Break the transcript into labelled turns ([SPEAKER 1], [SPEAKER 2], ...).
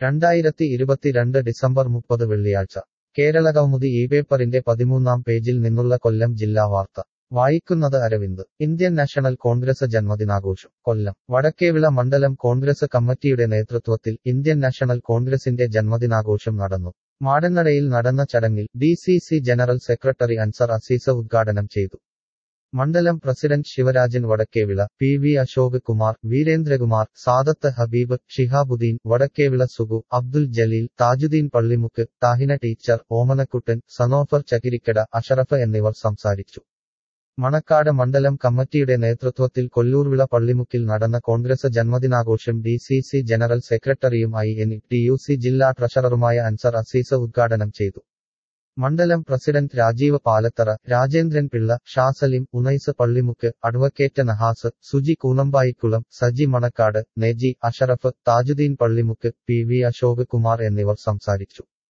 [SPEAKER 1] രണ്ടായിരത്തി ഇരുപത്തിരണ്ട് ഡിസംബർ മുപ്പത് വെള്ളിയാഴ്ച കേരളകൗമുദി ഈ പേപ്പറിന്റെ പതിമൂന്നാം പേജിൽ നിന്നുള്ള കൊല്ലം ജില്ലാ വാർത്ത വായിക്കുന്നത് അരവിന്ദ് ഇന്ത്യൻ നാഷണൽ കോൺഗ്രസ് ജന്മദിനാഘോഷം കൊല്ലം വടക്കേവിള മണ്ഡലം കോൺഗ്രസ് കമ്മിറ്റിയുടെ നേതൃത്വത്തിൽ ഇന്ത്യൻ നാഷണൽ കോൺഗ്രസിന്റെ ജന്മദിനാഘോഷം നടന്നു മാടന്നടയിൽ നടന്ന ചടങ്ങിൽ D C C general secretary Ansar Azeez ഉദ്ഘാടനം ചെയ്തു മണ്ഡലം president Sivarajan Vadakkevila P V Ashok Kumar Veerendrakumar Sadath Habeeb Shihabuddeen Vadakkevila Sugu Abdul Jaleel Thajudeen Pallimukku Thahina teacher Omanakuttan Sanofar Chakirikkada Ashraf എന്നിവർ സംസാരിച്ചു മണക്കാട് മണ്ഡലം കമ്മിറ്റിയുടെ നേതൃത്വത്തിൽ കൊല്ലൂർവിള പള്ളിമുക്കിൽ നടന്ന കോൺഗ്രസ് ജന്മദിനാഘോഷം ഡി സി സി ജനറൽ സെക്രട്ടറിയും I N T U C ജില്ലാ ട്രഷററുമായ അൻസർ അസീസ ഉദ്ഘാടനം ചെയ്തു മണ്ഡലം president Rajeev Palathara Rajendran Pillai ഷാസലിം Unais Pallimukku advocate Nahas Suji Koonampaikulam Saji Manakkad Neji Ashraf Thajudeen Pallimukku P V Ashok Kumar എന്നിവർ സംസാരിച്ചു